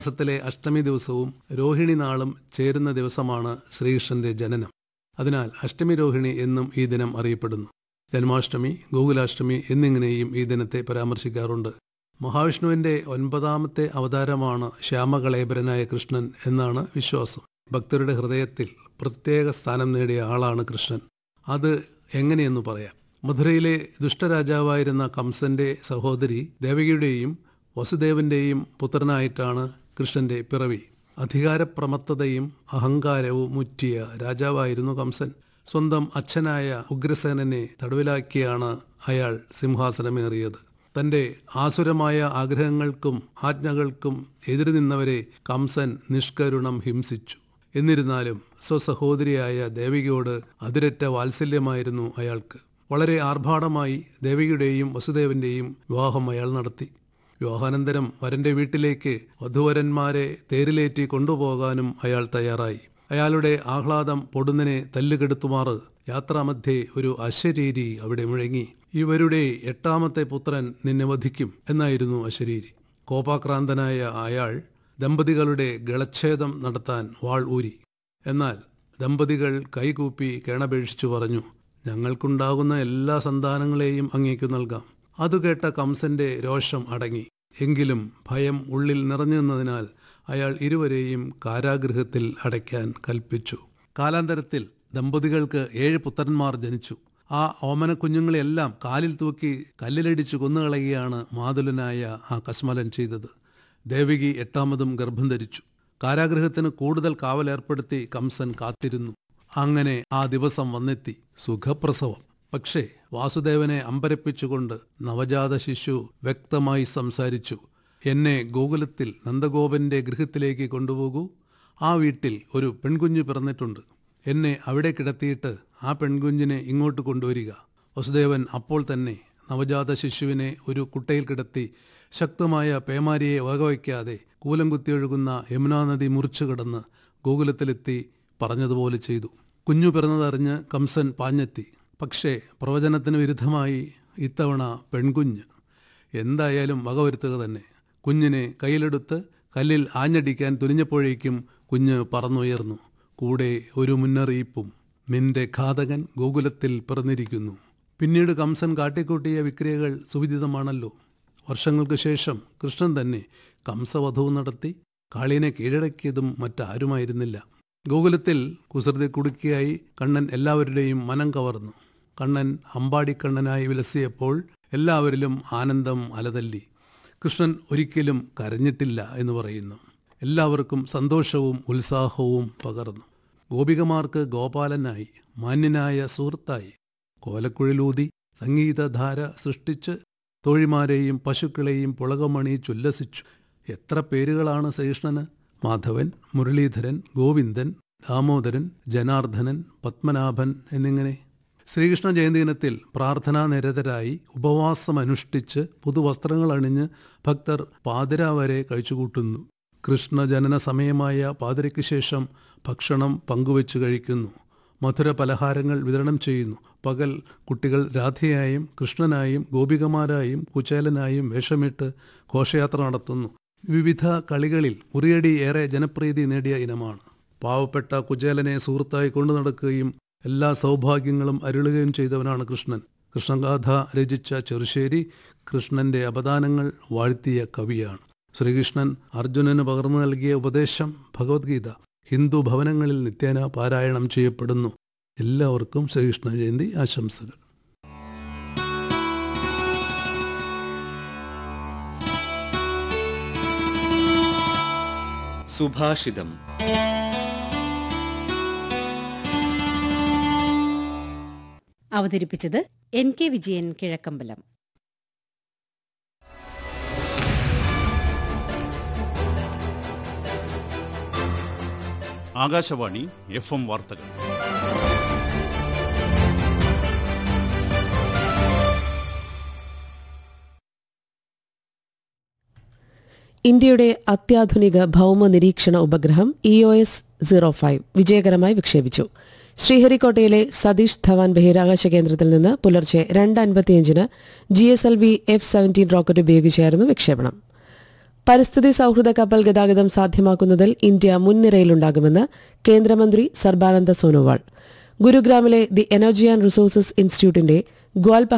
മാസത്തിലെ അഷ്ടമി ദിവസവും രോഹിണി നാളും ചേരുന്ന ദിവസമാണ് ശ്രീകൃഷ്ണന്റെ ജനനം അതിനാൽ അഷ്ടമി രോഹിണി എന്നും ഈ ദിനം അറിയപ്പെടുന്നു ജന്മാഷ്ടമി ഗോകുലാഷ്ടമി എന്നിങ്ങനെയും ഈ ദിനത്തെ പരാമർശിക്കാറുണ്ട് മഹാവിഷ്ണുവിന്റെ ഒൻപതാമത്തെ അവതാരമാണ് ശ്യാമകളേബരനായ കൃഷ്ണൻ എന്നാണ് വിശ്വാസം ഭക്തരുടെ ഹൃദയത്തിൽ പ്രത്യേക സ്ഥാനം നേടിയ ആളാണ് കൃഷ്ണൻ അത് എങ്ങനെയെന്ന് പറയാം മധുരയിലെ ദുഷ്ടരാജാവായിരുന്ന കംസന്റെ സഹോദരി ദേവകിയുടെയും വസുദേവന്റെയും പുത്രനായിട്ടാണ് കൃഷ്ണന്റെ പിറവി അധികാരപ്രമത്തതയും അഹങ്കാരവും മുറ്റിയ രാജാവായിരുന്നു കംസൻ സ്വന്തം അച്ഛനായ ഉഗ്രസേനനെ തടവിലാക്കിയാണ് അയാൾ സിംഹാസനമേറിയത് തന്റെ ആസുരമായ ആഗ്രഹങ്ങൾക്കും ആജ്ഞകൾക്കും എതിരു നിന്നവരെ കംസൻ നിഷ്കരുണം ഹിംസിച്ചു എന്നിരുന്നാലും സ്വസഹോദരിയായ ദേവികയോട് അതിരറ്റ വാത്സല്യമായിരുന്നു അയാൾക്ക് വളരെ ആർഭാടമായി ദേവികയുടെയും വസുദേവന്റെയും വിവാഹം അയാൾ നടത്തി വിവാഹാനന്തരം വരന്റെ വീട്ടിലേക്ക് വധുവരന്മാരെ തേരിലേറ്റി കൊണ്ടുപോകാനും അയാൾ തയ്യാറായി അയാളുടെ ആഹ്ലാദം പൊടുന്നനെ തല്ലുകെടുത്തുമാറ് യാത്രാമധ്യേ ഒരു അശരീരി അവിടെ മുഴങ്ങി ഇവരുടെ എട്ടാമത്തെ പുത്രൻ നിന്നെ വധിക്കും എന്നായിരുന്നു അശരീരി കോപാക്രാന്തനായ അയാൾ ദമ്പതികളുടെ ഗളച്ഛേദം നടത്താൻ വാൾ ഊരി എന്നാൽ ദമ്പതികൾ കൈകൂപ്പി കേണപേക്ഷിച്ചു പറഞ്ഞു ഞങ്ങൾക്കുണ്ടാകുന്ന എല്ലാ സന്താനങ്ങളെയും അങ്ങേക്കു നൽകാം അതു കേട്ട കംസന്റെ രോഷം അടങ്ങി എങ്കിലും ഭയം ഉള്ളിൽ നിറഞ്ഞു നിന്നതിനാൽ അയാൾ ഇരുവരെയും കാരാഗൃഹത്തിൽ അടയ്ക്കാൻ കൽപ്പിച്ചു കാലാന്തരത്തിൽ ദമ്പതികൾക്ക് ഏഴ് പുത്രന്മാർ ജനിച്ചു ആ ഓമന കുഞ്ഞുങ്ങളെല്ലാം കാലിൽ തൂക്കി കല്ലിലടിച്ചു കൊന്നുകളയുകയാണ് മാതുലനായ ആ കസ്മലൻ ചെയ്തത് ദേവികി എട്ടാമതും ഗർഭം ധരിച്ചു കാരാഗൃഹത്തിന് കൂടുതൽ കാവലേർപ്പെടുത്തി കംസൻ കാത്തിരുന്നു അങ്ങനെ ആ ദിവസം വന്നെത്തി സുഖപ്രസവം പക്ഷേ വാസുദേവനെ അമ്പരപ്പിച്ചുകൊണ്ട് നവജാത ശിശു വ്യക്തമായി സംസാരിച്ചു എന്നെ ഗോകുലത്തിൽ നന്ദഗോപന്റെ ഗൃഹത്തിലേക്ക് കൊണ്ടുപോകൂ ആ വീട്ടിൽ ഒരു പെൺകുഞ്ഞ് പിറന്നിട്ടുണ്ട് എന്നെ അവിടെ കിടത്തിയിട്ട് ആ പെൺകുഞ്ഞിനെ ഇങ്ങോട്ട് കൊണ്ടുവരിക വസുദേവൻ അപ്പോൾ തന്നെ നവജാത ശിശുവിനെ ഒരു കുട്ടയിൽ കിടത്തി ശക്തമായ പേമാരിയെ വകവയ്ക്കാതെ കൂലം കുത്തിയൊഴുകുന്ന യമുനാ നദി മുറിച്ചു കടന്ന് ഗോകുലത്തിലെത്തി പറഞ്ഞതുപോലെ ചെയ്തു കുഞ്ഞു പിറന്നതറിഞ്ഞ് കംസൻ പാഞ്ഞെത്തി പക്ഷേ പ്രവചനത്തിന് വിരുദ്ധമായി ഇത്തവണ പെൺകുഞ്ഞ് എന്തായാലും വകവരുത്തുക തന്നെ കുഞ്ഞിനെ കയ്യിലെടുത്ത് കല്ലിൽ ആഞ്ഞടിക്കാൻ തുനിഞ്ഞപ്പോഴേക്കും കുഞ്ഞ് പറന്നുയർന്നു കൂടെ ഒരു മുന്നറിയിപ്പും നിന്റെ ഘാതകൻ ഗോകുലത്തിൽ പിറന്നിരിക്കുന്നു പിന്നീട് കംസൻ കാട്ടിക്കൂട്ടിയ വിക്രിയകൾ സുവിദിതമാണല്ലോ വർഷങ്ങൾക്ക് ശേഷം കൃഷ്ണൻ തന്നെ കംസവധവും നടത്തി കാളിനെ കീഴടക്കിയതും മറ്റാരുമായിരുന്നില്ല ഗോകുലത്തിൽ കുസൃതി കുടുക്കിയായി കണ്ണൻ എല്ലാവരുടെയും മനം കവർന്നു കണ്ണൻ അമ്പാടിക്കണ്ണനായി വിലസിയപ്പോൾ എല്ലാവരിലും ആനന്ദം അലതല്ലി കൃഷ്ണൻ ഒരിക്കലും കരഞ്ഞിട്ടില്ല എന്ന് പറയുന്നു എല്ലാവർക്കും സന്തോഷവും ഉത്സാഹവും പകർന്നു ഗോപികമാർക്ക് ഗോപാലനായി മാന്യനായ സുഹൃത്തായി കോലക്കുഴലൂതി സംഗീതധാര സൃഷ്ടിച്ച് തോഴിമാരെയും പശുക്കളെയും പുളകമണിച്ചുല്ലസിച്ചു എത്ര പേരുകളാണ് ശ്രീകൃഷ്ണന് മാധവൻ മുരളീധരൻ ഗോവിന്ദൻ ദാമോദരൻ ജനാർദ്ദനൻ പത്മനാഭൻ എന്നിങ്ങനെ ശ്രീകൃഷ്ണ ജയന്തി ദിനത്തിൽ പ്രാർത്ഥനാ നിരതരായി ഉപവാസം അനുഷ്ഠിച്ച് പുതുവസ്ത്രങ്ങൾ അണിഞ്ഞ് ഭക്തർ പാതിര വരെ കഴിച്ചുകൂട്ടുന്നു കൃഷ്ണ ജനന സമയമായ പാതിരയ്ക്ക് ശേഷം ഭക്ഷണം പങ്കുവെച്ച് കഴിക്കുന്നു മധുര പലഹാരങ്ങൾ വിതരണം ചെയ്യുന്നു പകൽ കുട്ടികൾ രാധയായും കൃഷ്ണനായും ഗോപികമാരായും കുചേലനായും വേഷമിട്ട് ഘോഷയാത്ര നടത്തുന്നു വിവിധ കളികളിൽ ഉറിയടി ഏറെ ജനപ്രീതി നേടിയ ഇനമാണ് പാവപ്പെട്ട കുചേലനെ സുഹൃത്തായി കൊണ്ടു നടക്കുകയും എല്ലാ സൗഭാഗ്യങ്ങളും അരുളുകയും ചെയ്തവനാണ് കൃഷ്ണൻ കൃഷ്ണഗാഥ രചിച്ച ചെറുശ്ശേരി കൃഷ്ണന്റെ അപദാനങ്ങൾ വാഴ്ത്തിയ കവിയാണ് ശ്രീകൃഷ്ണൻ അർജുനന് പകർന്നു നൽകിയ ഉപദേശം ഭഗവത്ഗീത ഹിന്ദു ഭവനങ്ങളിൽ നിത്യേന പാരായണം ചെയ്യപ്പെടുന്നു എല്ലാവർക്കും ശ്രീകൃഷ്ണ ജയന്തി ആശംസകൾ സുഭാഷിതം അവതരിപ്പിച്ചത് N K Vijayan Kizhakkambalam Akashvani F M വാർത്തകൾ ഇന്ത്യയുടെ അത്യാധുനിക ഭൗമ നിരീക്ഷണ ഉപഗ്രഹം E O S zero five വിജയകരമായി വിക്ഷേപിച്ചു ശ്രീഹരിക്കോട്ടയിലെ സതീഷ് ധവാൻ ബഹിരാകാശ കേന്ദ്രത്തിൽ നിന്ന് പുലർച്ചെ രണ്ട് അൻപത്തിയഞ്ചിന് G S L V F seventeen rocket ഉപയോഗിച്ചായിരുന്നു വിക്ഷേപണം പരിസ്ഥിതി സൌഹൃദ കപ്പൽ ഗതാഗതം സാധ്യമാക്കുന്നതിൽ ഇന്ത്യ മുൻനിരയിലുണ്ടാകുമെന്ന് കേന്ദ്രമന്ത്രി സർബാനന്ദ സോനോവാൾ ഗുരുഗ്രാമിലെ ദി എനർജി ആൻഡ് റിസോഴ്സസ് ഇൻസ്റ്റിറ്റ്യൂട്ടിന്റെ ഗ്വാൽപ